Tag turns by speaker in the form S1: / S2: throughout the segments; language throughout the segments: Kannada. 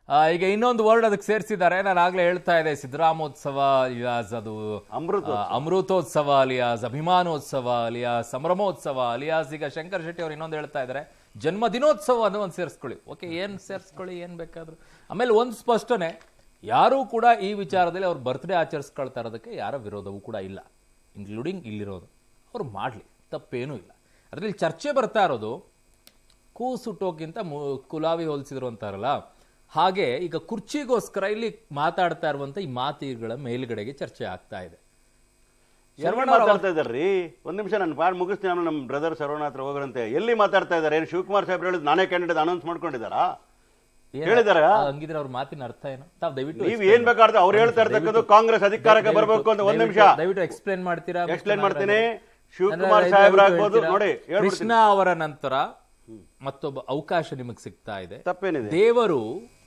S1: ಆ, ಈಗ ಇನ್ನೊಂದು ವರ್ಡ್ ಅದಕ್ಕೆ ಸೇರಿಸಿದ್ದಾರೆ ನಾನು ಆಗ್ಲೇ ಹೇಳ್ತಾ ಇದ್ದೆ ಸಿದ್ದರಾಮೋತ್ಸವ ಅಲಿಯಾಸ್ ಅದು
S2: ಅಮೃತ
S1: ಆ, ಅಮೃತೋತ್ಸವ ಅಲಿಯಾಸ್ ಅಭಿಮಾನೋತ್ಸವ ಅಲಿಯಾಸ್ ಸಂಭ್ರಮೋತ್ಸವ ಅಲಿಯಾಸ್ ಈಗ ಶಂಕರ್ ಶೆಟ್ಟಿ ಅವ್ರು ಇನ್ನೊಂದು ಹೇಳ್ತಾ ಇದ್ದಾರೆ ಜನ್ಮ ದಿನೋತ್ಸವ ಅನ್ನೋ ಒಂದು ಸೇರಿಸ್ಕೊಳ್ಳಿ ಓಕೆ ಏನ್ ಸೇರಿಸ್ಕೊಳ್ಳಿ ಏನ್ ಬೇಕಾದ್ರು ಆಮೇಲೆ ಒಂದು ಸ್ಪಷ್ಟನೆ ಯಾರೂ ಕೂಡ ಈ ವಿಚಾರದಲ್ಲಿ ಅವ್ರ ಬರ್ತ್ಡೇ ಆಚರಿಸ್ಕೊಳ್ತಾ ಇರೋದಕ್ಕೆ ಯಾರ ವಿರೋಧವೂ ಕೂಡ ಇಲ್ಲ ಇನ್ಕ್ಲೂಡಿಂಗ್ ಇಲ್ಲಿರೋದು ಅವ್ರು ಮಾಡಲಿ ತಪ್ಪೇನೂ ಇಲ್ಲ ಅದರಲ್ಲಿ ಚರ್ಚೆ ಬರ್ತಾ ಇರೋದು ಕೂ ಸುಟ್ಟೋಕ್ಕಿಂತ ಮು- ಕುಲಾವಿ ಹೋಲಿಸಿದ್ರು ಅಂತಾರಲ್ಲ ಹಾಗೆ ಈಗ ಕುರ್ಚಿಗೋಸ್ಕರ ಇಲ್ಲಿ ಮಾತಾಡ್ತಾ ಇರುವಂತ ಈ ಮಾತುಗಳ ಮೇಲ್ಗಡೆಗೆ ಚರ್ಚೆ ಆಗ್ತಾ ಇದೆ
S2: ಶರವಣ ಮಾತಾಡ್ತಾ ಇದ್ದಾರ್ರಿ ಒಂದ್ ನಿಮಿಷ ನಾನು ಪಾಡ್ ಮುಗಿಸ್ತೀನಿ ನಾನು ನಮ್ಮ ಬ್ರದರ್ ಶರವಣ ಹತ್ರ ಹೋಗ್ರಂತೆ ಎಲ್ಲಿ ಮಾತಾಡ್ತಾ ಇದ್ದಾರೆ ಏನು ಶಿವಕುಮಾರ್ ಸಾಹೇಬ್ರು ಹೇಳಿದ್ ನಾನೇ ಕ್ಯಾಂಡಿಡೇಟ್ ಅನೌನ್ಸ್ ಮಾಡ್ಕೊಂಡಿದ್ದಾರಾ
S1: ಏನ್-
S2: ಹೇಳಿದಾರ
S1: ಆ, ಹಂಗಿದ್ರೆ ಅವ್ರ ಮಾತಿನ ಅರ್ಥ ಏನು ತಾವ್ ದಯವಿಟ್ಟು
S2: ನೀವ್ ಏನ್ ಬೇಕಾದ್ರೆ ಅವ್ರು ಹೇಳ್ತಾ ಇರ್ತಕ್ಕಂಥ ಕಾಂಗ್ರೆಸ್ ಅಧಿಕಾರಕ್ಕೆ ಬರಬೇಕು ಅಂತ ಒಂದ್ ನಿಮಿಷ
S1: ದಯವಿಟ್ಟು- ದಯವಿಟ್ಟು ಎಕ್ಸ್ಪ್ಲೇನ್ ಮಾಡ್ತೀರಾ
S2: ಎಕ್ಸ್ಪ್ಲೇನ್
S1: ಮುಖ್ಯ
S2: ಮಾಡ್ತೀನಿ
S1: ನಾಗರಾಜ್
S2: ಶಿವಕುಮಾರ್
S1: ಅಂದ್ರೆ
S2: ಸಾಹೇಬ್ರು
S1: ದಯವಿಟ್ಟು
S2: ಆಗ್ಬೋದು
S1: ಹೇಳ್ತೀರಾ?
S2: ನೋಡಿ ಹೇಳ್ಬಿಡ್ತೀನಿ
S1: ಕೃಷ್ಣ ಅವರ ನಂತರ ಮತ್ತೊಬ್ಬ ಅವಕಾಶ ನಿಮಗೆ ಸಿಗ್ತಾ ಇದೆ
S2: ತಪ್ಪೇನಿದೆ
S1: ದೇವರು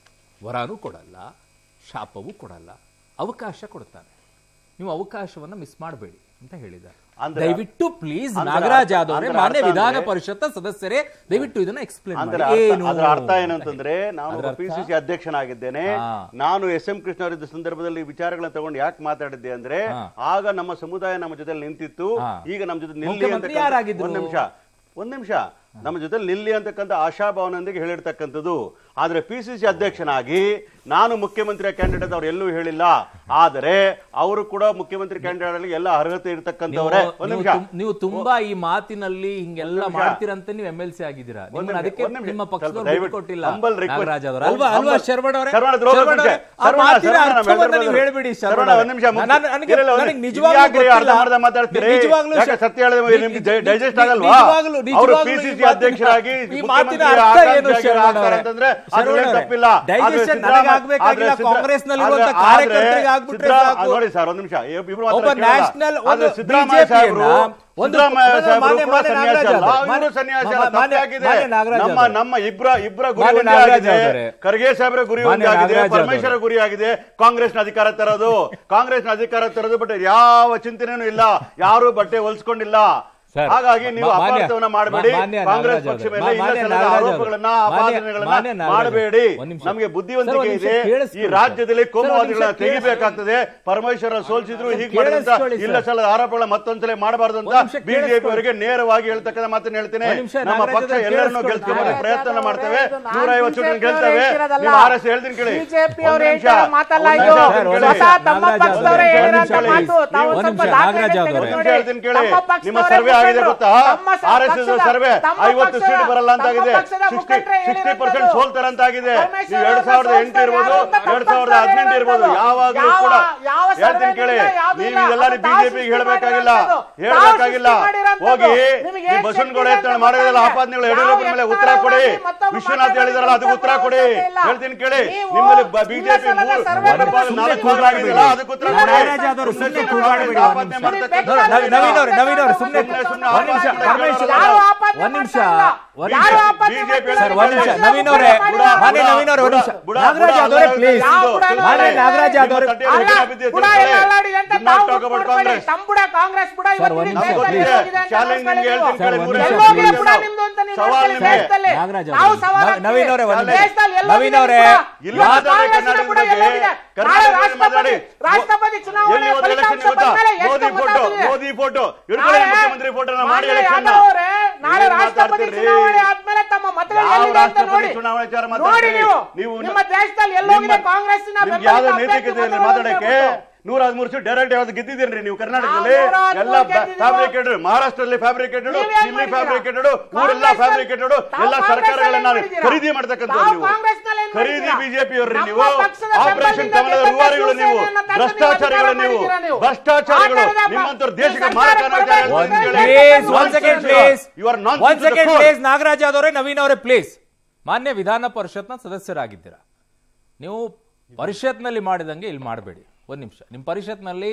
S1: ವರನೂ ಕೊಡಲ್ಲ ಶಾಪವೂ ಕೊಡಲ್ಲ ಅವಕಾಶ ಕೊಡ್ತಾನೆ ನೀವು ಅವಕಾಶವನ್ನ ಮಿಸ್ ಮಾಡಬೇಡಿ ಅಂತ ಹೇಳಿದ್ದಾರೆ
S2: ಅಂದ್ರೆ-
S1: ದಯವಿಟ್ಟು ಪ್ಲೀಸ್
S2: ಅಂದ್ರೆ
S1: ನಾಗರಾಜ್
S2: ಅರ್ಥ-
S1: ಯಾದವ್ ಅವರೇ
S2: ಅಂದ್ರೆ
S1: ಮಾನ್ಯ
S2: ಅರ್ಥ
S1: ವಿಧಾನ
S2: ಅಂದ್ರೆ-
S1: ಪರಿಷತ್ ಸದಸ್ಯರೇ ದಯವಿಟ್ಟು ಇದನ್ನ ಎಕ್ಸ್ಪ್ಲೇನ್
S2: ಅಂದ್ರೆ
S1: ಮಾಡಿ
S2: ಅರ್ಥ-
S1: ಏನು
S2: ಅದರ ಅರ್ಥ ಏನಂತಂದ್ರೆ ನಾನು
S1: ಅದರ ಅರ್ಥ?
S2: ಪಿಸಿಸಿ ಅಧ್ಯಕ್ಷನಾಗಿದ್ದೇನೆ
S1: ಹಾ.
S2: ನಾನು ಎಸ್ ಎಂ ಕೃಷ್ಣ ಅವರಿದ್ದ ಸಂದರ್ಭದಲ್ಲಿ ಈ ವಿಚಾರಗಳನ್ನ ತಗೊಂಡು ಯಾಕೆ ಮಾತಾಡಿದ್ದೆ ಅಂದ್ರೆ
S1: ಹಾ.
S2: ಆಗ ನಮ್ಮ ಸಮುದಾಯ ನಮ್ಮ ಜೊತೆ ನಿಂತಿತ್ತು
S1: ಹಾ.
S2: ಈಗ ನಮ್ಮ ಜೊತೆ ನಿಲ್ಲಿ
S1: ಮುಖ್ಯಮಂತ್ರಿ
S2: ಅಂತಕ್ಕಂಥ-
S1: ಯಾರಾಗಿದ್ರು?
S2: ಒಂದ್ ನಿಮಿಷ ಒಂದ್ ನಿಮಿಷ ನಮ್ಮ ಜೊತೆ ನಿಲ್ಲಿ ಅಂತಕ್ಕಂಥ ಆಶಾಭಾವನೊಂದಿಗೆ ಹೇಳಿರ್ತಕ್ಕಂಥದ್ದು ಆದ್ರೆ ಪಿಸಿಸಿ ಅಧ್ಯಕ್ಷನಾಗಿ ನಾನು ಮುಖ್ಯಮಂತ್ರಿ ಕ್ಯಾಂಡಿಡೇಟ್ ಅವ್ರು ಎಲ್ಲೂ ಹೇಳಿಲ್ಲ ಆದರೆ ಅವರು ಕೂಡ ಮುಖ್ಯಮಂತ್ರಿ ಕ್ಯಾಂಡಿಡೇಟ್ ಎಲ್ಲ ಅರ್ಹತೆ ಇರ್ತಕ್ಕಂಥವ್ರೆ
S1: ನೀವು-
S2: ಒಂದ್
S1: ನೀವು
S2: ನಿಮಿಷ
S1: ತುಂ- ನೀವು ತುಂಬಾ ಈ ಮಾತಿನಲ್ಲಿ ಹಿಂಗೆಲ್ಲ
S2: ನಿಮಿಷ.
S1: ಮಾಡ್ತೀರಂತ ನೀವು ಎಂ ಎಲ್ ಸಿ ಆಗಿದ್ದೀರಾ
S2: ಒಂದ್
S1: ನಿಮ್ಮನ್ನ
S2: ನಿಮಿಷ,
S1: ಅದಕ್ಕೆ
S2: ಒಂದ್ ನಿಮಿಷ.
S1: ನಿಮ್ಮ
S2: ಸ್ವಲ್ಪ
S1: ಪಕ್ಷದವ್ರು
S2: ದಯವಿಟ್ಟು
S1: ಬಿಟ್ಕೊಟ್ಟಿಲ್ಲ
S2: humble request.
S1: ನಾಗರಾಜ್ ಅವರು ಅಲ್ವಾ ಅಲ್ವಾ
S2: humble-
S1: ಶರವಣ ಅವರೇ
S2: ಶರವಣ ಹತ್ರ ಹೋಗೋ
S1: ಶರವಣ
S2: ಮುಂಚೆ.
S1: ಅವರೇ, ಆ
S2: ಶರವಣ,
S1: ಮಾತಿನ
S2: ಶರವಣ,
S1: ಅರ್ಥವನ್ನ
S2: ನಮ್ಮ
S1: ನೀವು ಹೇಳ್ಬಿಡಿ
S2: ಶರವಣ,
S1: ಶರವಣ
S2: ಒಂದ್ ನಿಮಿಷ ಮುಂಚೆ.
S1: ನಾನು- ನನಗೆ
S2: ಇರಲ್ಲ, ಒಂದ್
S1: ನನಗೆ
S2: ನಿಮಿಷ.
S1: ನಿಜವಾಗ್ಲೂ
S2: ಇದ್ಯಾಕ್ರಿ
S1: ಗೊತ್ತಿಲ್ಲ.
S2: ಅರ್ಧಂಬರ್ಧ ಮಾತಾಡ್ತೀರಿ?
S1: ನಿಜವಾಗ್ಲೂ
S2: ಯಾಕೆ
S1: ಶ-
S2: ಸತ್ಯ ಹೇಳಿದ್ರೆ
S1: ನಿ-
S2: ನಿಮ್ಗೆ
S1: ನಿ-
S2: digest
S1: ನಿ-
S2: ಆಗಲ್ವಾ?
S1: ನಿಜವಾಗ್ಲೂ-
S2: ಅವರು
S1: ನಿಜವಾಗ್ಲೂ
S2: PCC
S1: ಈ ಮಾತಿನ-
S2: ಅಧ್ಯಕ್ಷರಾಗಿ
S1: ಈ ಮಾತಿನ
S2: ಮುಖ್ಯಮಂತ್ರಿ
S1: ಅರ್ಥ ಏನು
S2: ಆಕಾಂಕ್ಷಿಯಾಗಿ
S1: ಶರವಣ
S2: ಆಗ್ತಾರೆ
S1: ಅವರೇ?
S2: ಅಂತಂದ್ರೆ
S1: ಶರವಣ
S2: ಅದ್ರಲ್ಲಿ
S1: ಅವರೇ,
S2: ತಪ್ಪಿಲ್ಲ. ಆದ್ರೆ
S1: digestion
S2: ಸಿದ್ದರಾಮಯ್ಯ-
S1: ನನಗೆ ಆಗ್ಬೇಕಾಗಿಲ್ಲ,
S2: ಆದ್ರೆ ಸಿದ್ದರಾ-
S1: ಕಾಂಗ್ರೆಸ್ನಲ್ಲಿರುವಂತ
S2: ಆದ್ರೆ-
S1: ಕಾರ್ಯಕರ್ತರಿಗೆ ಆಗ್ಬಿಟ್ರೆ
S2: ಸಿದ್ದರಾ-
S1: ಸಾಕು.
S2: ನೋಡಿ ಸರ್ ಒಂದ್ ನಿಮಿಷ ಇಬ್ರು ಮಾತ್ರ
S1: ಒಬ್ಬ
S2: ಕೇಳಲ್ಲ.
S1: ನ್ಯಾಷನಲ್
S2: ಆದ್ರೆ
S1: ಒಂದು
S2: ಸಿದ್ದರಾಮಯ್ಯ ಸಾಹೇಬ್ರು
S1: BJP ಯ ಒಂದು-
S2: ಸಿದ್ದರಾಮಯ್ಯ
S1: ಮಾನ್ಯ-
S2: ಸಾಹೇಬ್ರು
S1: ಮಾನ್ಯ
S2: ಕೂಡ ಸನ್ಯಾಸಿ ಅಲ್ಲ
S1: ಮಾನ್ಯ-
S2: ಇವರು ಸನ್ಯಾಸಿ ಅಲ್ಲ
S1: ಮಾನ್ಯ-
S2: ತಪ್ಪಾಗಿದೆ
S1: ಮಾನ್ಯ ನಾಗರಾಜ್
S2: ನಮ್ಮ
S1: ಅವರೇ.
S2: ನಮ್ಮ ಇಬ್ರ ಇಬ್ರ ಗುರಿ
S1: ಮಾನ್ಯ
S2: ಒಂದೇ
S1: ನಾಗರಾಜ್
S2: ಆಗಿದೆ
S1: ಅವರೇ.
S2: ಖರ್ಗೆ ಸಾಹೇಬ್ರ ಗುರಿ
S1: ಮಾನ್ಯ
S2: ಒಂದೇ ಆಗಿದೆ
S1: ನಾಗರಾಜ್ ಅವರೇ.
S2: ಪರಮೇಶ್ವರ ಗುರಿ ಆಗಿದೆ ಕಾಂಗ್ರೆಸ್ನ ಅಧಿಕಾರ ತರೋದು ಕಾಂಗ್ರೆಸ್ನ ಅಧಿಕಾರ ತರೋದು ಬಟ್ ಯಾವ ಚಿಂತನೆನೂ ಇಲ್ಲ ಯಾರು ಬಟ್ಟೆ ಹೊಲ್ಸ್ಕೊಂಡಿಲ್ಲ
S1: ಸರ್,
S2: ಹಾಗಾಗಿ ನೀವು
S1: ಮಾ- ಮಾನ್ಯ-
S2: ಅಪಾರ್ಥವನ್ನ ಮಾಡಬೇಡಿ
S1: ಮಾ- ಮಾನ್ಯ
S2: ಕಾಂಗ್ರೆಸ್
S1: ನಾಗರಾಜ್
S2: ಪಕ್ಷ
S1: ಅವರೇ.
S2: ಮೇಲೆ ಇಲ್ಲ
S1: ಮಾನ್ಯ
S2: ಸಲ್ಲದ
S1: ನಾಗರಾಜ್ ಅವರೇ.
S2: ಆರೋಪಗಳನ್ನ
S1: ಮಾನ್ಯ- ಮಾನ್ಯ
S2: ಅಪಾದನೆಗಳನ್ನ
S1: ನಾಗರಾಜ್
S2: ಮಾಡಬೇಡಿ
S1: ಒಂದ್ ನಿಮಿಷ.
S2: ನಮಗೆ
S1: ಸರ್,
S2: ಬುದ್ಧಿವಂತಿಕೆ
S1: ಒಂದ್ ನಿಮಿಷ
S2: ಇದೆ ಈ
S1: ಕೇಳಿಸ್ಕೊಳ್ಳಿ
S2: ರಾಜ್ಯದಲ್ಲಿ
S1: ಸರ್.
S2: ಕೋಮುವಾದಿಗಳನ್ನ
S1: ಸರ್, ಒಂದ್ ನಿಮಿಷ
S2: ತೆಗಿಬೇಕಾಗ್ತದೆ ಪರಮೇಶ್ವರ ಸೋಲಿಸಿದ್ರು ಹೀಗೆ ಮಾಡಿದಂತ
S1: ಕೇಳಿಸ್ಕೊಳ್ಳಿ
S2: ಇಲ್ಲ
S1: ಸರ್.
S2: ಸಲ್ಲದ ಆರೋಪಗಳ ಮತ್ತೊಂದ್ಸಲ ಮಾಡಬಾರದು ಅಂತ
S1: ಒಂದ್ ನಿಮಿಷ
S2: ಬಿಜೆಪಿ
S1: ಕೇಳಿಸ್ಕೊಳ್ಳಿ.
S2: ಅವರಿಗೆ ನೇರವಾಗಿ ಹೇಳ್ತಕ್ಕಂಥ ಮಾತನ್ನ ಹೇಳ್ತೇನೆ
S1: ಒಂದ್ ನಿಮಿಷ
S2: ನಮ್ಮ
S1: ನಾಗರಾಜ್
S2: ಪಕ್ಷ
S1: ಅವರೇ
S2: ಎಲ್ಲರನ್ನೂ
S1: ಕೇಳಿಸ್ಕೊಳ್ಳಿ.
S2: ಗೆಲ್ಸ್ಕೊಂಬಂದು ಪ್ರಯತ್ನ ಮಾಡ್ತೇವೆ
S3: ಇದು ನಾನು
S2: ನೂರ ಐವತ್ತು
S3: BJP
S2: ಸೀಟ್ ಗೆಲ್ತೇವೆ
S3: ಹೇಳ್ತಿರೋದಲ್ಲ.
S2: ನೀವು ಆರ್ ಎಸ್ ಹೇಳ್ತೀನಿ ಕೇಳಿ
S3: ಬಿಜೆಪಿ
S2: ಒಂದ್
S3: ಅವರು
S2: ನಿಮಿಷ.
S3: ಹೇಳ್ತಿರೋ ಮಾತಲ್ಲ
S2: ಒಂದ್
S3: ಇದು
S2: ನಿಮಿಷ ಹೇಳ್ತೀನಿ ಕೇಳಿ.
S3: ಸ್ವತಃ ತಮ್ಮ
S1: ನಾಗರಾಜ್
S3: ಪಕ್ಷದವರೇ
S1: ಅವರೇ,
S3: ಹೇಳಿರೋಂಥ
S1: ಒಂದ್ ನಿಮಿಷ
S3: ಮಾತು ತಾವು
S1: ಒಂದ್
S3: ಸ್ವಲ್ಪ
S1: ನಿಮಿಷ,
S3: ದಾಖಲೆ
S1: ನಾಗರಾಜ್
S3: ತೆಗೆದು
S1: ಅವರೇ.
S3: ನೋಡಿ.
S2: ಹೇಳ್ತೀನಿ ಕೇಳಿ.
S3: ತಮ್ಮ ಪಕ್ಷದವರೇ
S2: ನಿಮ್ಮ ಸರ್ವೆ ಆಗಿದೆ
S3: ಮುಖಂಡರು,
S2: ಗೊತ್ತಾ
S3: ತಮ್ಮ ಸ-
S2: ಆರ್ ಎಸ್ ಎಸ್
S3: ಪಕ್ಷದ-
S2: ಸರ್ವೆ
S3: ತಮ್ಮ
S2: ಐವತ್ತು
S3: ಪಕ್ಷದ-
S2: ಸೀಟ್ ಬರಲ್ಲ ಅಂತ
S3: ತಮ್ಮ
S2: ಆಗಿದೆ
S3: ಪಕ್ಷದ
S2: ಸಿಕ್ಸ್ಟಿ
S3: ಮುಖಂಡರೇ
S2: ಸಿಕ್ಸ್ಟಿ ಪರ್ಸೆಂಟ್
S3: ಹೇಳಿರೋದು.
S2: ಸೋಲ್ತಾರಂತಾಗಿದೆ
S3: ಪರಮೇಶ್ವರ್
S2: ನೀವು ಎರಡ್ ಸಾವಿರದ ಎಂಟು ಇರ್ಬೋದು
S3: ಸೋಲ್ತಾರೆ
S2: ಎರಡ್ ಸಾವಿರದ
S3: ಅಂತ
S2: ಹದಿನೆಂಟು ಇರ್ಬೋದು
S3: ಹೇಳಿರೋದು.
S2: ಯಾವಾಗಲೂ
S3: ಯಾವ-
S2: ಕೂಡ
S3: ಯಾವ
S2: ಹೇಳ್ತೀನಿ
S3: ಸರ್ವೆ
S2: ಕೇಳಿ
S3: ಇಲ್ಲ, ಯಾವ್ದು
S2: ನೀವು
S3: ಇಲ್ಲ.
S2: ಇದೆಲ್ಲ
S3: ಅದು ತಾವು
S2: ಬಿಜೆಪಿ
S3: ಸೃಷ್ಟಿ
S2: ಹೇಳಬೇಕಾಗಿಲ್ಲ
S3: ಮಾಡಿರೋಂಥದ್ದು.
S2: ಹೇಳಬೇಕಾಗಿಲ್ಲ
S3: ತಾವು ಸೃಷ್ಟಿ ಮಾಡಿರೋಂಥದ್ದು.
S2: ಹೋಗಿ
S3: ನಿಮಗೆ
S2: ಈ
S3: ಏನ್
S2: ಬಸವನಗೌಡ
S3: ಶಕ್ತಿ
S2: ಎತ್ತಳ
S3: ಅಂತ
S2: ಮಾಡೋದೆಲ್ಲ
S3: ಗೊತ್ತಾಗಿದೆ.
S2: ಆಪಾದನೆಗಳು
S3: ಯಾವ
S2: ಯಡಿಯೂರಪ್ಪನ ಮೇಲೆ ಉತ್ತರ ಕೊಡಿ
S3: ಎತ್ತರವಾಗಿ ಮತ್ತೊಬ್ಬ
S2: ವಿಶ್ವನಾಥ್ ಹೇಳಿದಾರಲ್ಲ ಅದಕ್ಕೆ ಉತ್ತರ ಕೊಡಿ
S3: ಇಲ್ಲ.
S2: ಹೇಳ್ತೀನಿ ಕೇಳಿ
S3: ನೀವು
S2: ನಿಮ್ಮಲ್ಲಿ
S3: ಇಲ್ಲ
S2: ಬಿಜೆಪಿ
S3: ಸಲ್ಲದ
S2: ಮೂರು
S3: ಸರ್ವೆ
S2: ಒಂದು ಭಾಗ
S3: ಸುಮ್ನೆ
S2: ನಾಲ್ಕು
S3: ಕೂಗಾಡ್ಬೇಡಿ.
S2: ಭಾಗ ಆಗಿದೆಯಲ್ಲ ಅದಕ್ಕೆ ಉತ್ತರ
S3: ಇಲ್ಲ,
S2: ಕೊಡಿ
S1: ನಾಗರಾಜ್ ಆದವರು ಸುಮ್ನೆ ಕೂಗಾಡ್ಬೇಡಿ, ಒಂದ್
S2: ಆಪಾದನೆ
S1: ನಿಮಿಷ.
S2: ಮಾಡ್ತಕ್ಕಂಥ
S1: ನವೀನ್ ನವೀನ್ ನವೀನ್ ಅವ್ರೆ ನವೀನ್ ಅವ್ರೆ ಸುಮ್ನೆ
S2: ಸುಮ್ನೆ ಸುಮ್ನೆ
S1: ಒಂದ್ ನಿಮಿಷ
S2: ಆಪಾದನೆ
S1: ಪರಮೇಶ್ವರ್
S2: ಮಾಡೋದು.
S3: ಯಾರು ಆಪಾದನೆ
S1: ಒಂದ್ ನಿಮಿಷ
S3: ಮಾಡ್ತಾ
S1: ಒಂದ್
S3: ಇಲ್ಲ.
S1: ನಿಮಿಷ
S3: ಯಾರು ಆಪಾದನೆ
S2: BJP
S3: ಮಾಡ್ತಾ ಇಲ್ಲ.
S1: ಸರ್ ಒಂದ್ ನಿಮಿಷ
S3: ಪಕ್ಷದ
S1: ನವೀನ್ ಅವರೇ
S3: ಮುಖಂಡರು
S2: ಬುಡ,
S1: ಮಾನ್ಯ
S2: ಬುಡ,
S1: ನವೀನ್ ಅವರೇ ಒಂದ್ ನಿಮಿಷ
S2: ಬುಡ,
S1: ನಾಗರಾಜ್
S2: ಬುಡ,
S1: ಆದವರೇ
S2: ಬುಡ,
S1: ಪ್ಲೀಸ್
S3: ಯಾವ ಬುಡ
S1: ಮಾನ್ಯ
S3: ಇಲ್ಲ.
S1: ನಾಗರಾಜ್ ಆದವರೇ
S2: ನಿಮ್ಮ
S3: ಅಲ್ಲ,
S2: ತಟ್ಟೆಯಲ್ಲಿ ಬಿದ್ದಿದೆ
S3: ಬುಡ
S2: ತಿಳ್ಕೊಳ್ಳಿ.
S3: ಎಲ್ಲ ಅಲ್ಲಾಡಿ ಅಂತ
S2: Do not
S3: ತಾವು
S2: talk about
S3: ಕೂತ್ಕೊಳ್ಬೇಡಿ.
S2: Congress.
S3: ತಮ್ಮ ಬುಡ ಕಾಂಗ್ರೆಸ್ ಬುಡ
S1: ಸರ್,
S3: ಇವತ್ತು
S1: ಒಂದ್
S3: ನಿಮ್ಮ
S1: ನಿಮಿಷ.
S3: ದೇಶದಲ್ಲಿ
S2: ಗೊತ್ತಿದೆ.
S3: ಹೋಗಿದೆ ಅಂತ
S2: ಚಾಲೆಂಜ್ ನಿಮ್ಗೆ
S3: ಅನ್ಸ್ಕೊಳ್ಳಿ
S2: ಹೇಳ್ತೀನಿ ಕೇಳಿ,
S3: ನೀವು.
S2: ಮೂರೇ
S1: ನಿಮಿಷ.
S3: ಎಲ್ಲೋಗಿದೆ
S2: ನಿಮಿಷ.
S3: ಬುಡ ನಿಮ್ದು ಅಂತ ನೀವು
S2: ಸವಾಲ್
S3: ನೋಡ್ಕೊಳ್ಳಿ
S2: ನಿಮ್ಗೆ.
S3: ದೇಶದಲ್ಲಿ.
S1: ನಾಗರಾಜ್
S3: ನಾವು
S1: ಅವರೇ.
S3: ಸವಾಲ್
S1: ನವ- ನವೀನ್ ಅವರೇ ಒಂದ್
S3: ಹಾಕ್ತೀವಿ.
S1: ನಿಮಿಷ.
S3: ದೇಶದಲ್ಲಿ ಎಲ್ಲೋಗಿದೆ
S1: ನವೀನ್ ಅವರೇ
S3: ಬುಡ?
S2: ಇಲ್ಲ
S3: ಇವತ್ತು
S2: ಮಾತಾಡಿ
S3: ಕಾಂಗ್ರೆಸ್ಸಿನ
S2: ಕರ್ನಾಟಕದ
S3: ಬುಡ
S2: ಬಗ್ಗೆ.
S3: ಎಲ್ಲೋಗಿದೆ?
S2: ಕರ್ನಾಟಕದ
S3: ನಾಳೆ
S2: ಬಗ್ಗೆ
S3: ರಾಷ್ಟ್ರಪತಿ
S2: ಮಾತಾಡಿ.
S3: ರಾಷ್ಟ್ರಪತಿ ಚುನಾವಣೆ
S2: ಎಲ್ಲಿ ಹೋದ ಎಲೆಕ್ಷನ್
S3: ಫಲಿತಾಂಶ
S2: ಗೊತ್ತಾ
S3: ಬಂದ್ಮೇಲೆ ಎಷ್ಟು
S2: ಮೋದಿ ಫೋಟೋ
S3: ಮತ
S2: ಮೋದಿ ಫೋಟೋ ಹಿಡ್ಕೊಳ್ಳಿ ಮುಖ್ಯಮಂತ್ರಿ ಫೋಟೋನ ಮಾಡಿ
S3: ಮಾನ್ಯ
S2: ಎಲೆಕ್ಷನ್
S3: ಯಾದವ್ ಅವರೇ, ನಾಳೆ ರಾಷ್ಟ್ರಪತಿ ಚುನಾವಣೆ ಆದ್ಮೇಲೆ ತಮ್ಮ ಮತಗಳು
S2: ಯಾವ
S3: ಎಲ್ಲಿದೆ ಅಂತ
S2: ರಾಷ್ಟ್ರಪತಿ
S3: ನೋಡಿ
S2: ಚುನಾವಣೆ ವಿಚಾರ
S3: ನೋಡಿ
S2: ಮಾತಾಡ್ತೀರಿ?
S3: ನೀವು
S2: ನೀವು
S3: ನಿಮ್ಮ ದೇಶದಲ್ಲಿ ಎಲ್ಲೋಗಿದೆ
S2: ನಿಮ್ಮ-
S3: ಕಾಂಗ್ರೆಸ್ಸಿನ
S2: ನಿಮ್ಗೆ ಯಾವ್ದೋ
S3: ಬೆಂಬಲಿತ
S2: ನೈತಿಕತೆ
S3: ಅಭ್ಯರ್ಥಿ
S2: ಇಲ್ಲ
S3: ಮತಗಳು
S2: ಮಾತಾಡಕ್ಕೆ
S3: ಅಂತ
S2: ನೂರ ಹದಿಮೂರು ಸೀಟ್ ಡೈರೆಕ್ಟ್ ಯಾವ್ದು ಗೆದ್ದಿದ್ದೀರಿ ನೀವು ಕರ್ನಾಟಕದಲ್ಲಿ
S3: ನಾವು ನೂರ ಹದಿಮೂರು
S2: ಎಲ್ಲ
S3: ಗೆದ್ದಿದ್ದೀವಿ.
S2: ಫ್ಯಾಬ್ರಿಕೇಟೆಡ್ ಮಹಾರಾಷ್ಟ್ರದಲ್ಲಿ ಫ್ಯಾಬ್ರಿಕೇಟೆಡ್
S3: ನೀವ್ ಏನ್
S2: ಇಲ್ಲಿ
S3: ಮಾಡಿದ್ದೀರಾ?
S2: ಫ್ಯಾಬ್ರಿಕೇಟೆಡ್ ಊರೆಲ್ಲ
S3: ಕಾಂಗ್ರೆಸ್
S2: ಫ್ಯಾಬ್ರಿಕೇಟೆಡ್
S3: ತಾವು
S2: ಎಲ್ಲ
S3: ಕಾಂಗ್ರೆಸ್
S2: ಸರ್ಕಾರಗಳನ್ನ
S3: ಅಲ್ಲಿ ಏನ್ ಮಾಡಿದ್ದೀರಾ?
S2: ಖರೀದಿ ಮಾಡ್ತಕ್ಕಂಥ
S3: ತಾವು
S2: ನೀವು
S3: ಕಾಂಗ್ರೆಸ್ನಲ್ಲಿ ಏನ್
S2: ಖರೀದಿ
S3: ಮಾಡಿದ್ದೀರಾ?
S2: ಬಿಜೆಪಿ ಅವ್ರಿ
S3: ನಮ್ಮ
S2: ನೀವು
S3: ಪಕ್ಷದ
S2: ಆಪರೇಷನ್
S3: ಬೆಂಬಲಿತ
S2: ಕಮಲದ
S3: ಗೆದ್ದ
S2: ರೂವಾರಿಗಳು ನೀವು
S3: ಶಿವಸೇನೆಯನ್ನ ತಂದು
S2: ಭ್ರಷ್ಟಾಚಾರಿಗಳು
S3: ನೀವು
S2: ನೀವು
S3: ಮಾಡಿದ್ದೀರಾ ನೀವು?
S2: ಭ್ರಷ್ಟಾಚಾರಿಗಳು
S3: ಆ ಥರದ
S2: ನಿಮ್ಮಂತವ್ರ
S3: ಈ
S2: ದೇಶಕ್ಕೆ
S3: ಸರ್ಕಾರ
S2: ಮಾರಕ
S3: ಕೊಡಬೇಕು
S1: ಒಂದ್
S3: ಅಂತ
S2: ಹೇಳಿ.
S1: ಪ್ಲೀಸ್ ಒಂದ್ second please
S2: You are nonsense
S1: ಒಂದ್
S2: to the
S1: second
S2: core.
S1: Please Nagaraj ಆದವರೇ ನವೀನ್ ಅವರೇ ಪ್ಲೀಸ್ ಮಾನ್ಯ ವಿಧಾನ ಪರಿಷತ್ನ ಸದಸ್ಯರಾಗಿದ್ದೀರಾ ನೀವು ಪರಿಷತ್ನಲ್ಲಿ ಮಾಡಿದಂಗೆ ಇಲ್ಲಿ ಮಾಡಬೇಡಿ ಒಂದ್ ನಿಮಿಷ ನಿಮ್ಮ ಪರಿಷತ್ನಲ್ಲಿ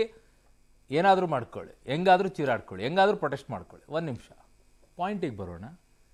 S1: ಏನಾದರೂ ಮಾಡ್ಕೊಳ್ಳಿ ಹೆಂಗಾದ್ರೂ ಚೀರಾಡ್ಕೊಳ್ಳಿ ಹೆಂಗಾದ್ರೂ ಪ್ರೊಟೆಸ್ಟ್ ಮಾಡ್ಕೊಳ್ಳಿ ಒಂದ್ ನಿಮಿಷ ಪಾಯಿಂಟಿಗೆ ಬರೋಣ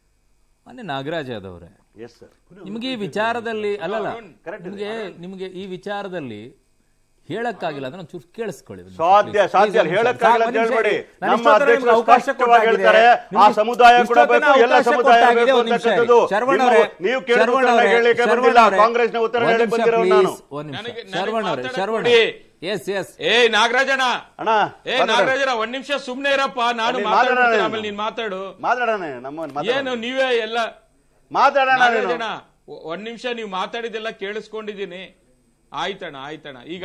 S1: ಮಾನ್ಯ ನಾಗರಾಜ್ ಯಾದವ್ರೆ
S2: ಎಸ್ ಸರ್
S1: ನಿಮಗೆ ಈ ವಿಚಾರದಲ್ಲಿ ಅಲ್ಲಲ್ಲ ನಿಮಗೆ ನಿಮಗೆ ಈ ವಿಚಾರದಲ್ಲಿ ಹೇಳಕ್ಕಾಗಿಲ್ಲ ಅಂದ್ರೆ ಒಂಚೂರು ಕೇಳಿಸ್ಕೊಳ್ಳಿ ಒಂದು
S2: ಸಾಧ್ಯ
S1: please.
S2: ಸಾಧ್ಯ
S1: Please, ಒಂದು ನಿಮಿಷ.
S2: ಹೇಳಕ್ಕಾಗಲ್ಲ ಅಂತ
S1: ಸಾಕು, ಒಂದು
S2: ಹೇಳ್ಬೇಡಿ
S1: ನಿಮಿಷ. ನಾನು
S2: ನಮ್ಮ
S1: ಇಷ್ಟೊತ್ತನ
S2: ಅಧ್ಯಕ್ಷರು
S1: ನಿಮ್ಗೆ ಅವಕಾಶ
S2: ಸ್ಪಷ್ಟವಾಗಿ
S1: ಕೊಟ್ಟಾಗಿದೆ.
S2: ಹೇಳ್ತಾರೆ ಆ
S1: ನಿಮ್ಗೆ
S2: ಸಮುದಾಯ ಕೂಡ
S1: ಇಷ್ಟೊತ್ತನ
S2: ಬೇಕು ಎಲ್ಲ
S1: ಅವಕಾಶ
S2: ಸಮುದಾಯ
S1: ಕೊಟ್ಟಾಗಿದೆ,
S2: ಬೇಕು
S1: ಒಂದು ನಿಮಿಷ
S2: ಅಂತಕ್ಕಂಥದ್ದು
S1: ಶರವಣ
S2: ನಿಮ್ಮ-
S1: ಅವರೇ,
S2: ನೀವು ಕೇಳಿದ
S1: ಶರವಣ
S2: ಉತ್ತರ
S1: ಅವರೇ,
S2: ಹೇಳಲಿಕ್ಕೆ
S1: ಶರವಣ
S2: ಬಂದಿಲ್ಲ
S1: ಅವರೇ,
S2: ಕಾಂಗ್ರೆಸ್ನ ಉತ್ತರ
S1: ಒಂದು
S2: ಹೇಳಲಿಕ್ಕೆ
S1: ನಿಮಿಷ,
S2: ಬಂದಿರೋ ನಾನು
S1: please, ಒಂದು ನಿಮಿಷ.
S4: ನನಗೆ-
S1: ಶರವಣ
S4: ನನಗೆ
S1: ಅವರೇ,
S4: ಮಾತಾಡಕ್
S1: ಶರವಣ
S4: ಕೊಡಿ.
S1: ಎಸ್ ಎಸ್
S4: ಏ ನಾಗರಾಜನ
S2: ಅಣ್ಣ
S4: ಏ
S2: ಮಾತಾಡ-
S4: ನಾಗರಾಜನ ಒಂದ್ ನಿಮಿಷ ಸುಮ್ನೆ ಇರಪ್ಪ ನಾನು
S2: ಅಲ್ಲಿ
S4: ಮಾತಾಡ್ತೀನಿ
S2: ಮಾತಾಡೋಣ
S4: ಆಮೇಲೆ ನೀನ್ ಮಾತಾಡು
S2: ಮಾತಾಡೋಣ ನಮ್ಮ ಮಾತಾಡೋಣ.
S4: ಏನು ನೀವೇ ಎಲ್ಲ
S2: ಮಾತಾಡೋಣ ನೀನು.
S4: ನಾಗರಾಜನ ಒ- ಒಂದ್ ನಿಮಿಷ ನೀವು ಮಾತಾಡಿದ್ದೆಲ್ಲ ಕೇಳಿಸ್ಕೊಂಡಿದ್ದೀನಿ ಆಯ್ತಣ್ಣ ಆಯ್ತಣ್ಣ ಈಗ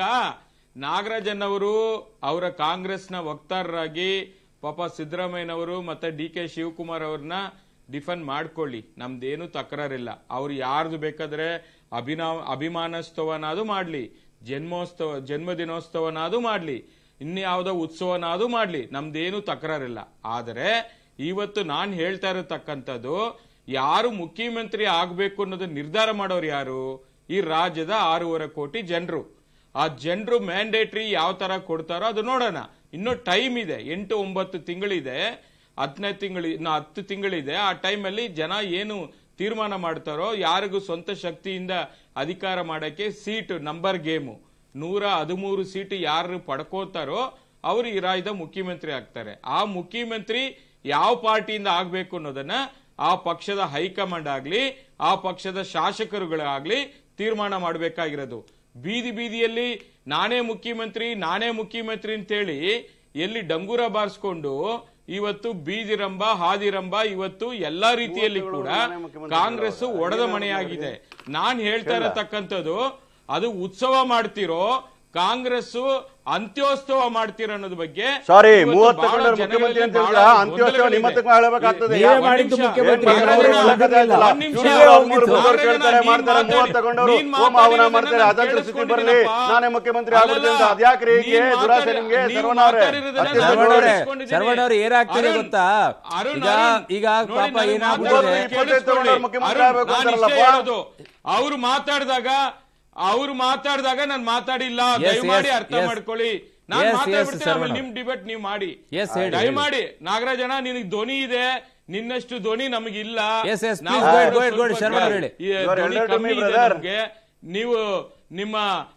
S4: ನಾಗರಾಜನ್ ಅವರು ಅವರ ಕಾಂಗ್ರೆಸ್ನ ವಕ್ತಾರರಾಗಿ ಪಾಪ ಸಿದ್ದರಾಮಯ್ಯನವರು ಮತ್ತೆ ಡಿ ಕೆ ಶಿವಕುಮಾರ್ ಅವ್ರನ್ನ ಡಿಫೆಂಡ್ ಮಾಡ್ಕೊಳ್ಳಿ ನಮ್ದೇನು ತಕರಾರಿಲ್ಲ ಅವ್ರು ಯಾರ್ದು ಬೇಕಾದ್ರೆ ಅಭಿನವ ಅಭಿಮಾನೋತ್ಸವನಾದು ಮಾಡ್ಲಿ ಜನ್ಮೋತ್ಸವ ಜನ್ಮದಿನೋತ್ಸವನಾದು ಮಾಡ್ಲಿ ಇನ್ಯಾವುದೋ ಉತ್ಸವನಾದು ಮಾಡ್ಲಿ ನಮ್ದೇನು ತಕರಾರಿಲ್ಲ ಆದರೆ ಇವತ್ತು ನಾನ್ ಹೇಳ್ತಾ ಇರತಕ್ಕಂಥದ್ದು ಯಾರು ಮುಖ್ಯಮಂತ್ರಿ ಆಗ್ಬೇಕು ಅನ್ನೋದು ನಿರ್ಧಾರ ಮಾಡೋರು ಯಾರು ಈ ರಾಜ್ಯದ ಆರೂವರೆ ಕೋಟಿ ಜನರು ಆ ಜನರು ಮ್ಯಾಂಡೇಟ್ರಿ ಯಾವ ತರ ಕೊಡ್ತಾರೋ ಅದು ನೋಡೋಣ ಇನ್ನೂ ಟೈಮ್ ಇದೆ ಎಂಟು ಒಂಬತ್ತು ತಿಂಗಳಿದೆ ಹತ್ತನೇ ತಿಂಗಳು ಇನ್ನು ಹತ್ತು ತಿಂಗಳಿದೆ ಆ ಟೈಮಲ್ಲಿ ಜನ ಏನು ತೀರ್ಮಾನ ಮಾಡ್ತಾರೋ ಯಾರಿಗೂ ಸ್ವಂತ ಶಕ್ತಿಯಿಂದ ಅಧಿಕಾರ ಮಾಡಕ್ಕೆ ಸೀಟ್ ನಂಬರ್ ಗೇಮು ನೂರ ಹದಿಮೂರು ಸೀಟ್ ಯಾರು ಪಡ್ಕೋತಾರೋ ಅವರು ಈ ರಾಜ್ಯದ ಮುಖ್ಯಮಂತ್ರಿ ಆಗ್ತಾರೆ ಆ ಮುಖ್ಯಮಂತ್ರಿ ಯಾವ ಪಾರ್ಟಿಯಿಂದ ಆಗ್ಬೇಕು ಅನ್ನೋದನ್ನ ಆ ಪಕ್ಷದ ಹೈಕಮಾಂಡ್ ಆಗ್ಲಿ ಆ ಪಕ್ಷದ ಶಾಸಕರುಗಳಾಗ್ಲಿ ತೀರ್ಮಾನ ಮಾಡಬೇಕಾಗಿರೋದು ಬೀದಿ ಬೀದಿಯಲ್ಲಿ ನಾನೇ ಮುಖ್ಯಮಂತ್ರಿ ನಾನೇ ಮುಖ್ಯಮಂತ್ರಿ ಅಂತೇಳಿ ಎಲ್ಲಿ ಡಂಗೂರ ಬಾರಿಸ್ಕೊಂಡು ಇವತ್ತು ಬೀದಿರಂಬ ಹಾದಿರಂಬ ಇವತ್ತು ಎಲ್ಲಾ ರೀತಿಯಲ್ಲಿ ಕೂಡ ಕಾಂಗ್ರೆಸ್ ಒಡೆದ ಮನೆಯಾಗಿದೆ ನಾನ್ ಹೇಳ್ತಾ ಇರತಕ್ಕಂಥದ್ದು ಅದು ಉತ್ಸವ ಮಾಡ್ತಿರೋ ಕಾಂಗ್ರೆಸ್ ಅಂತ್ಯೋತ್ಸವ ಮಾಡ್ತಿರೋ ಅನ್ನೋದ್ ಬಗ್ಗೆ
S2: ಸಾರಿ
S4: ಇವತ್ತು
S2: ಮೂವತ್ತು
S4: ಬಹಳ
S2: ತಗೊಂಡ್ರೆ
S4: ಜನಗಳಲ್ಲಿ
S2: ಮುಖ್ಯಮಂತ್ರಿ ಅಂತ
S4: ಬಹಳ
S2: ಹೇಳಿದ್ರೆ ಅಂತ್ಯೋತ್ಸವ
S4: ಗೊಂದಲಗಳಿದೆ.
S2: ನಿಮ್ಮ ಹತ್ರಕ್ಕೆ ಹೇಳಬೇಕಾಗ್ತದೆ
S1: ನೀವೇ
S4: ಒಂದ್
S1: ಮಾಡಿದ್ದು
S4: ನಿಮಿಷ.
S1: ಮುಖ್ಯಮಂತ್ರಿ.
S4: ಏನ್
S2: ಬೇರೆಯವ್ರು
S4: ನಾಗರಾಜನ,
S2: ಹೇಳಕ್ಕಾಗಲ್ಲ.
S4: ಒಂದ್ ನಿಮಿಷ.
S2: ಇವ್ರೇ ಒಬ್ಬರು
S1: ಹೋಗಿದ್ದು.
S2: ಮೂವರು ಕೇಳ್ತಾರೆ
S4: ನಾಗರಾಜನ,
S2: ಮಾಡ್ತಾರೆ
S4: ನೀನ್
S2: ಮೂವತ್ತು ತಗೊಂಡವರು
S4: ನೀನ್
S2: ಹೋಮ ಹವನ
S4: ಮಾತಾಡಿರೋದನ್ನ
S2: ಮಾಡ್ತಾರೆ
S4: ನಾನು
S2: ಅದರ ಸ್ಥಿತಿ ಬರಲಿ
S4: ಕೇಳಿಸ್ಕೊಂಡಿದ್ದೀನಪ್ಪ.
S2: ನಾನೇ ಮುಖ್ಯಮಂತ್ರಿ ಆಗ್ಬಿಡ್ತೀನಿ ಅಂತ
S4: ಅಲ್ಲಲ್ಲ,
S2: ಅದ್ಯಾಕ್ರಿ ಹಿಂಗೆ
S4: ನೀನ್
S2: ದುರಾಸೆ
S4: ಮಾತಾಡಿ-
S2: ನಿಮ್ಗೆ
S4: ನೀವು
S2: ಶರವಣ ಅವರೇ
S4: ಮಾತಾಡಿರೋದನ್ನ
S2: ಅತ್ಯಂತ
S4: ನಾನು
S1: ಶರವಣ ಅವರೇ,
S4: ಕೇಳಿಸ್ಕೊಂಡಿದ್ದೀನಿ.
S1: ಶರವಣ ಅವ್ರೆ ಏನಾಗ್ತಿದೆ
S4: ಅರುಣ್,
S1: ಗೊತ್ತಾ?
S4: ಅರುಣ್,
S1: ಈಗ-
S4: ಅರುಣ್,
S1: ಈಗ
S4: ನೋಡಿ,
S1: ಪಾಪ
S4: ನಾನು
S1: ಏನಾಗ್ಬಿಟ್ಟಿದೆ?
S4: ಮಾತಾಡೋದನ್ನ
S2: ಇಪ್ಪತ್ತೈದು ತಗೊಂಡವ್ರು ಮುಖ್ಯಮಂತ್ರಿ
S4: ಅರುಣ್,
S2: ಆಗ್ಬೇಕು
S4: ನಾನು ಇಷ್ಟೇ
S2: ಅಂತಾರಲ್ಲಪ್ಪ.
S4: ಹೇಳೋದು. ಅವ್ರು ಮಾತಾಡಿದಾಗ ಅವ್ರು ಮಾತಾಡಿದಾಗ ನಾನು ಮಾತಾಡಿಲ್ಲ
S1: Yes,
S4: ದಯಮಾಡಿ
S1: yes,
S4: ಅರ್ಥ
S1: yes.
S4: ಮಾಡ್ಕೊಳ್ಳಿ ನಾನು
S1: Yes, yes,
S4: ಮಾತಾಡ್ಬಿಡ್ತೀನಿ ಆಮೇಲೆ
S1: ಶರವಣ.
S4: ನಿಮ್ ಡಿಬೇಟ್ ನೀವು ಮಾಡಿ
S1: Yes, ಹೇಳಿ,
S4: ದಯಮಾಡಿ ನಾಗರಾಜನ ನಿನಗೆ ಧ್ವನಿ ಇದೆ ನಿನ್ನಷ್ಟು ಧ್ವನಿ ನಮಗಿಲ್ಲ
S1: Yes, yes,
S4: ನಾವು
S1: please, go ahead,
S4: ಕೂಡ
S1: go ahead, go ahead,
S4: ಸ್ವಲ್ಪ
S1: ಶರವಣ ಅವ್ರು ಹೇಳಿ.
S4: ಈ
S2: You are
S4: ಧ್ವನಿ
S2: elder to
S4: ಕಮ್ಮಿ
S2: me,
S4: ಇದೆ
S2: brother.
S4: ನಮ್ಗೆ ನೀವು ನಿಮ್ಮ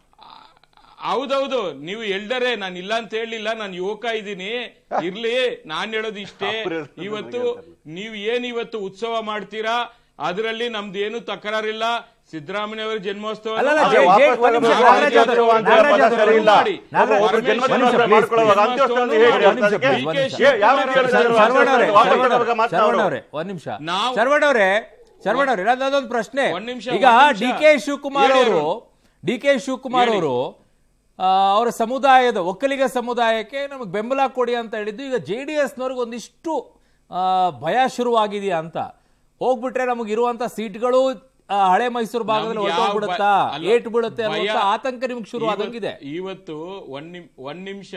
S4: ಹೌದೌದು ನೀವು ಎಲ್ಡರೇ ನಾನು ಇಲ್ಲ ಅಂತ ಹೇಳಿಲ್ಲ ನಾನು ಯುವಕ ಇದ್ದೀನಿ ಇರ್ಲಿ ನಾನ್ ಹೇಳೋದು ಇಷ್ಟೇ
S2: ಅವ್ರು ಹೇಳ್ತಾರೆ
S4: ಇವತ್ತು
S2: ನನಗೆ
S4: ನೀವು ಏನ್ ಇವತ್ತು ಉತ್ಸವ ಮಾಡ್ತೀರಾ ಅದರಲ್ಲಿ ನಮ್ದು ಏನು ತಕರಾರಿಲ್ಲ ಸಿದ್ದರಾಮಯ್ಯ ಅವರ ಜನ್ಮೋತ್ಸವ
S1: ಅಲ್ಲಲ್ಲ,
S2: ಆದ್ರೆ
S1: ಜೈ- ಜೈ-
S2: ವಾಪಸ್
S1: ಒಂದ್ ನಿಮಿಷ,
S2: ತಗೊಂಡು
S1: ನಾಗರಾಜ್ ಅವ್ರೆ,
S2: ಅಂತ
S1: ನಾಗರಾಜ್
S2: ಪದ
S1: ಅವ್ರೆ,
S2: ಸರಿ ಇಲ್ಲ.
S4: ಮಾಡಿ.
S1: ನಾಗರಾಜ್
S2: ಒಬ್ಬರು
S1: ಅವ್ರೆ,
S2: ಜನ್ಮದಿನ
S1: ಒಂದ್ ನಿಮಿಷ,
S2: ಮಾಡ್ಕೊಳ್ಳುವಾಗ
S1: please,
S2: ಅಂತ್ಯೋತ್ಸವ ಅಂತ
S4: please.
S2: ಹೇಳಿ
S1: ಒಂದ್ ನಿಮಿಷ,
S2: ಅದಕ್ಕೆ
S1: please, ಒಂದ್ ನಿಮಿಷ.
S2: ಏ, ಯಾವ ರೀತಿ ಹೇಳಿದ್ರು?
S1: ಶರವಣ ಅವರೇ,
S2: ವಾಪಸ್
S1: ಶರವಣ
S2: ತಗೋಬೇಕು
S1: ಅವರೇ,
S2: ಮಾತ್ರ
S1: ಶರವಣ
S2: ಅವ್ರು.
S1: ಅವರೇ, ಒಂದ್ ನಿಮಿಷ
S4: ನಾವು-
S1: ಶರವಣ ಅವರೇ ಶರವಣ ಅವರೇ ನಾನು ಅದೊಂದು ಪ್ರಶ್ನೆ
S4: ಒಂದ್ ನಿಮಿಷ,
S1: ಈಗ
S4: ಒಂದ್
S1: ಡಿ
S4: ನಿಮಿಷ.
S1: ಕೆ ಶಿವಕುಮಾರ್
S4: ಹೇಳಿ
S1: ಅವರು
S4: ಅರುಣ್.
S1: ಡಿ ಕೆ ಶಿವಕುಮಾರ್
S4: ಹೇಳಿ.
S1: ಅವರು ಆ, ಅವರ ಸಮುದಾಯದ ಒಕ್ಕಲಿಗ ಸಮುದಾಯಕ್ಕೆ ನಮಗೆ ಬೆಂಬಲ ಕೊಡಿ ಅಂತ ಹೇಳಿದ್ದು ಈಗ ಜೆ ಡಿ ಎಸ್ನವ್ರಿಗೆ ಒಂದಿಷ್ಟು ಆ, ಭಯ ಶುರುವಾಗಿದೆಯಾ ಅಂತ ಹೋಗ್ಬಿಟ್ರೆ ನಮಗೆ ಇರುವಂತ ಸೀಟ್ಗಳು ಆ, ಹಳೆ ಮೈಸೂರು ಭಾಗದಲ್ಲಿ
S4: ನಮ್ಗೆ ಯಾವ
S1: ಹೊರಟೋಗ್ಬಿಡುತ್ತಾ
S4: ಭಯ- ಅಲ್ಲ,
S1: ಏಟ್ ಬೀಳುತ್ತೆ ಅನ್ನುವಂತ
S4: ಭಯ-
S1: ಆತಂಕ ನಿಮ್ಗೆ ಶುರು ಆದಂಗಿದೆ
S4: ಇವತ್ತು- ಇವತ್ತು ಒಂದ್ ನಿಮ್ ಒಂದ್ ನಿಮಿಷ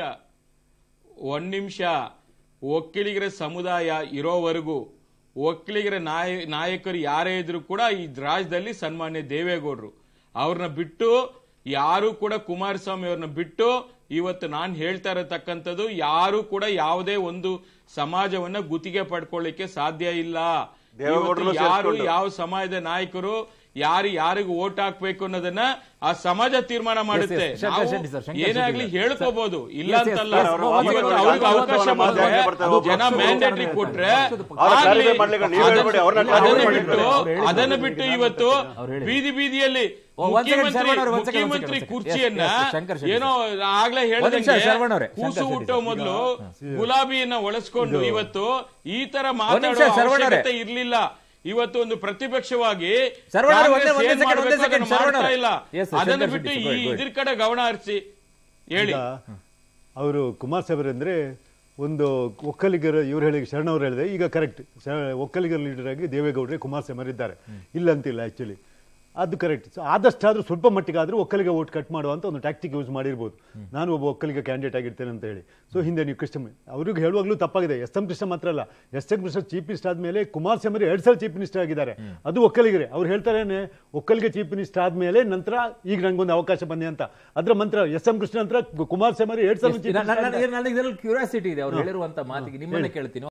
S4: ಒಂದ್ ನಿಮಿಷ ಒಕ್ಕಲಿಗರ ಸಮುದಾಯ ಇರೋವರೆಗೂ ಒಕ್ಕಲಿಗರ ನಾಯ ನಾಯಕರು ಯಾರೇ ಇದ್ರು ಕೂಡ ಈ ರಾಜ್ಯದಲ್ಲಿ ಸನ್ಮಾನ್ಯ ದೇವೇಗೌಡರು ಅವ್ರನ್ನ ಬಿಟ್ಟು ಯಾರು ಕೂಡ ಕುಮಾರಸ್ವಾಮಿ ಅವ್ರನ್ನ ಬಿಟ್ಟು ಇವತ್ತು ನಾನು ಹೇಳ್ತಾ ಇರತಕ್ಕಂಥದ್ದು ಯಾರು ಕೂಡ ಯಾವುದೇ ಒಂದು ಸಮಾಜವನ್ನ ಗುತ್ತಿಗೆ ಪಡ್ಕೊಳ್ಳಿಕ್ಕೆ ಸಾಧ್ಯ ಇಲ್ಲ
S2: ದೇವೇಗೌಡರನ್ನು
S4: ಇವತ್ತು ಯಾರು
S2: ಸೇರ್ಸ್ಕೊಂಡು.
S4: ಯಾವ ಸಮಾಜದ ನಾಯಕರು ಯಾರು ಯಾರಿಗೂ ಓಟ್ ಹಾಕ್ಬೇಕು ಅನ್ನೋದನ್ನ ಆ ಸಮಾಜ ತೀರ್ಮಾನ ಮಾಡುತ್ತೆ
S1: yes. ಶಂಕರ್
S4: ನಾವು
S1: ಶೆಟ್ಟಿ sir, ಶಂಕರ್
S4: ಏನೇ ಆಗ್ಲಿ
S1: ಶೆಟ್ಟಿ sir.
S4: ಹೇಳ್ಕೋಬಹುದು ಇಲ್ಲ
S1: Yes, yes,
S4: ಅಂತಲ್ಲ
S1: yes.
S2: ಅವರು
S4: ಇವತ್ತು
S2: ವಾಪಸ್
S4: ಅವ್ರಿಗೆ
S2: ತಗೊಂಡು
S4: ಅವಕಾಶ
S2: ಅವ್ರನ್ನ
S4: ಬಂದ್ರೆ
S2: ಮಾಧ್ಯಮ ಬರ್ತಾರೆ.
S4: ಜನ
S2: ಪಕ್ಷದ
S4: ಮ್ಯಾಂಡೇಟ್ರಿ
S1: ಪಕ್ಷದ
S4: ಕೊಟ್ರೆ
S2: ಅವ್ರ
S4: ಆಗ್ಲಿ.
S2: clarify ಮಾಡ್ಲಿಕ್ಕೆ ನೀವು
S4: ಅದನ್ನ-
S2: ಹೇಳ್ಬೇಡಿ, ಅವ್ರನ್ನ
S4: ಅದನ್ನ
S2: clarify
S4: ಬಿಟ್ಟು
S2: ಮಾಡ್ಲಿಕ್ಕೆ.
S4: ಅದನ್ನ ಬಿಟ್ಟು ಇವತ್ತು
S1: ಅವ್ರು ಹೇಳಿ.
S4: ಬೀದಿ ಬೀದಿಯಲ್ಲಿ
S1: ಓ, ಒಂದ್ second,
S4: ಮುಖ್ಯಮಂತ್ರಿ
S1: ಶರವಣ ಅವ್ರೆ, ಒಂದ್ second, ಒಂದ್
S4: ಮುಖ್ಯಮಂತ್ರಿ
S1: second.
S4: ಕುರ್ಚಿಯನ್ನ
S1: Yes, yes, Shankar Shetty
S4: ಏನೋ ಆಗ್ಲೇ
S1: ಒಂದ್ ನಿಮಿಷ,
S4: ಹೇಳಿದಂಗೆ
S1: ಶರವಣ ಅವ್ರೆ,
S4: ಕೂಸು
S1: ಶಂಕರ್
S4: ಹುಟ್ಟೋ
S1: ಶೆಟ್ಟಿ
S4: ಮೊದಲು ಗುಲಾಬಿಯನ್ನ ಒಳಸ್ಕೊಂಡು ಇವತ್ತು ಈ ತರ
S1: ನಿಮಿಷ,
S4: ಮಾತಾಡುವ
S1: ಶರವಣ ಅವ್ರೆ.
S4: ಅವಶ್ಯಕತೆ ಇರ್ಲಿಲ್ಲ ಇವತ್ತು ಒಂದು ಪ್ರತಿಪಕ್ಷವಾಗಿ
S1: ಶರವಣ ಅವ್ರೆ, ಒಂದೇ-
S4: ಕಾಂಗ್ರೆಸ್
S1: ಒಂದೇ
S4: ಏನ್
S1: second, ಒಂದೇ
S4: ಮಾಡ್ಬೇಕು
S1: second,
S4: ಅದನ್ನ
S1: ಶರವಣ
S4: ಮಾಡ್ತಾ
S1: ಅವ್ರೆ.
S4: ಇಲ್ಲ
S1: Yes,
S4: ಅದನ್ನ
S1: ಶಂಕರ್
S4: ಬಿಟ್ಟು
S1: ಶೆಟ್ಟಿ,
S4: ಈ
S1: go ahead, go ahead.
S4: ಇದ್ರ ಕಡೆ ಗಮನ ಹರಿಸಿ ಹೇಳಿ
S5: ಅವರು ಕುಮಾರ್ ಸಾಹೇಬ್ರಂದ್ರೆ ಒಂದು ಒಕ್ಕಲಿಗರ ಇವ್ರು ಹೇಳಿ ಶರಣವ್ರು ಹೇಳಿದೆ ಈಗ ಕರೆಕ್ಟ್ ಒಕ್ಕಲಿಗರ ಲೀಡರ್ ಆಗಿ ದೇವೇಗೌಡರೇ ಕುಮಾರಸ್ವಾಮಿ ಇದ್ದಾರೆ ಇಲ್ಲ ಅಂತಿಲ್ಲ ಆಕ್ಚುಲಿ ಅದು ಕರೆಕ್ಟ್ ಸೊ ಆದಷ್ಟಾದ್ರೂ ಸ್ವಲ್ಪ ಮಟ್ಟಿಗಾದ್ರೂ ಒಕ್ಕಲಿಗ ಓಟ್ ಕಟ್ ಮಾಡುವಂತ ಒಂದು ಟ್ಯಾಕ್ಟಿಕ್ ಯೂಸ್ ಮಾಡಿರ್ಬೋದು ನಾನು ಒಬ್ಬ ಒಕ್ಕಲಿಗ ಕ್ಯಾಂಡಿಡೇಟ್ ಆಗಿರ್ತೇನೆ ಅಂತ ಹೇಳಿ ಸೊ ಹಿಂದೆ ನೀವು ಕೃಷ್ಣ ಅವ್ರಿಗೆ ಹೇಳುವಾಗಲೂ ತಪ್ಪಾಗಿದೆ ಎಸ್ ಎಂ ಕೃಷ್ಣ ಮಾತ್ರ ಅಲ್ಲ S M Krishna chief minister ಆದ್ಮೇಲೆ ಕುಮಾರಸ್ವಾಮಿ ಎರಡು ಸಲ ಚೀಫ್ ಮಿನಿಸ್ಟರ್ ಆಗಿದ್ದಾರೆ ಅದು ಒಕ್ಕಲಿಗರೇ ಅವ್ರು ಹೇಳ್ತಾರೇನೆ ಒಕ್ಕಲಿಗ ಚೀಫ್ ಮಿನಿಸ್ಟರ್ ಆದ್ಮೇಲೆ ನಂತರ ಈಗ ನಂಗೊಂದು ಅವಕಾಶ ಬಂದೆ ಅಂತ ಅದ್ರ ಮಂತ್ರ ಎಸ್ ಎಂ ಕೃಷ್ಣ ನಂತರ ಕುಮಾರಸ್ವಾಮಿ ಎರಡು ಸಲ ಚೀಫ್
S1: ನನಗೆ ಇದರಲ್ಲಿ ಕ್ಯೂರಿಯಾಸಿಟಿ ಇದೆ ಅವ್ರು ಹೇಳಿರುವಂತ ಮಾತಿಗೆ ನಿಮ್ಮನ್ನ ಕೇಳ್ತೀನಿ